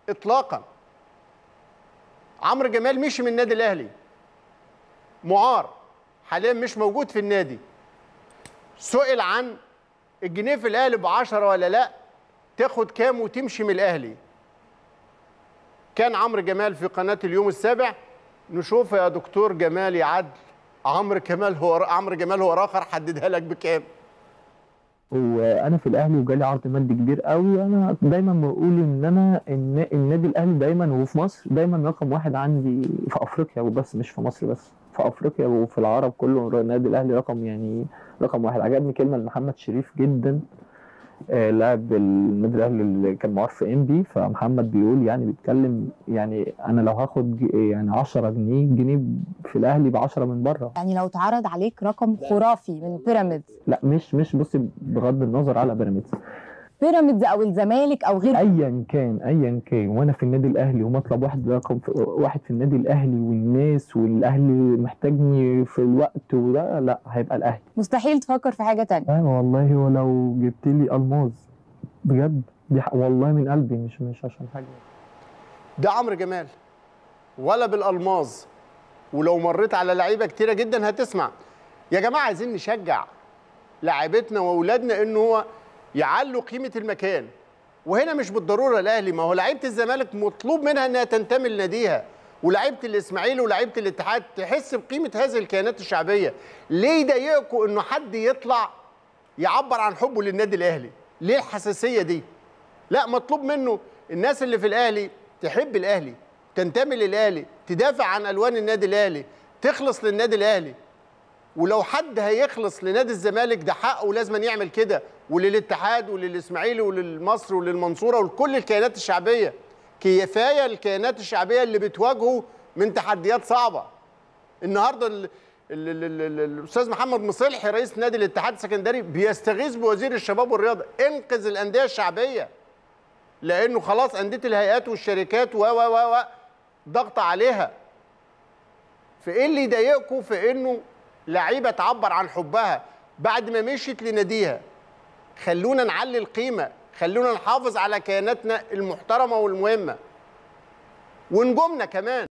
اطلاقا عمرو جمال مشي من النادي الاهلي معار حاليا مش موجود في النادي سئل عن الجنيه في الاهلي ب 10 ولا لا تاخد كام وتمشي من الاهلي كان عمرو جمال في قناه اليوم السابع نشوف يا دكتور جمال يا عدل عمرو كمال هو عمرو جمال هو اخر حددها لك بكام وانا في الاهلي وجالي عرض مادي كبير قوي انا دايما بقول ان انا النا- النادي الاهلي دايما وفي مصر دايما رقم واحد عندي في افريقيا وبس مش في مصر بس في افريقيا وفي العرب كله النادي الاهلي رقم يعني رقم واحد عجبني كلمه لمحمد شريف جدا آه، لاعب النادي الاهلي اللي كان معار في ام بي فمحمد بيقول يعني بيتكلم يعني انا لو هاخد ج- يعني 10 جنيه جنيه في الاهلي ب 10 من بره يعني لو اتعرض عليك رقم خرافي من بيراميدز لا مش مش بصي بغض النظر على بيراميدز بيراميدز او الزمالك او غيره ايا كان ايا كان وانا في النادي الاهلي ومطلب واحد رقم في واحد في النادي الاهلي والناس والاهلي محتاجني في الوقت وده لا هيبقى الاهلي مستحيل تفكر في حاجه تانية انا والله ولو جبت لي الماظ بجد دي ح- والله من قلبي مش مش عشان حاجه ده عمرو جمال ولا بالالماظ ولو مريت على لعيبه كتيره جدا هتسمع يا جماعه عايزين نشجع لاعيبتنا واولادنا ان هو يعلوا قيمه المكان وهنا مش بالضروره الاهلي ما هو لعيبه الزمالك مطلوب منها انها تنتمي لناديها ولعيبه الاسماعيلي ولعيبه الاتحاد تحس بقيمه هذه الكيانات الشعبيه ليه يضايقكم انه حد يطلع يعبر عن حبه للنادي الاهلي ليه الحساسيه دي لا مطلوب منه الناس اللي في الاهلي تحب الاهلي تنتمي للاهلي تدافع عن الوان النادي الاهلي تخلص للنادي الاهلي ولو حد هيخلص لنادي الزمالك ده حقه ولازم يعمل كده وللاتحاد وللاسماعيلي وللمصر وللمنصوره ولكل الكيانات الشعبيه كفايه الكيانات الشعبيه اللي بتواجهه من تحديات صعبه النهارده ال- ال- ال- ال- ال- الاستاذ محمد مصلحي رئيس نادي الاتحاد السكندري بيستغيث بوزير الشباب والرياضه انقذ الانديه الشعبيه لانه خلاص انديه الهيئات والشركات و و و و ضغط عليها فايه اللي يضايقكم في انه لعيبه تعبر عن حبها بعد ما مشيت لناديها خلونا نعلي القيمه خلونا نحافظ على كياناتنا المحترمه والمهمه ونجومنا كمان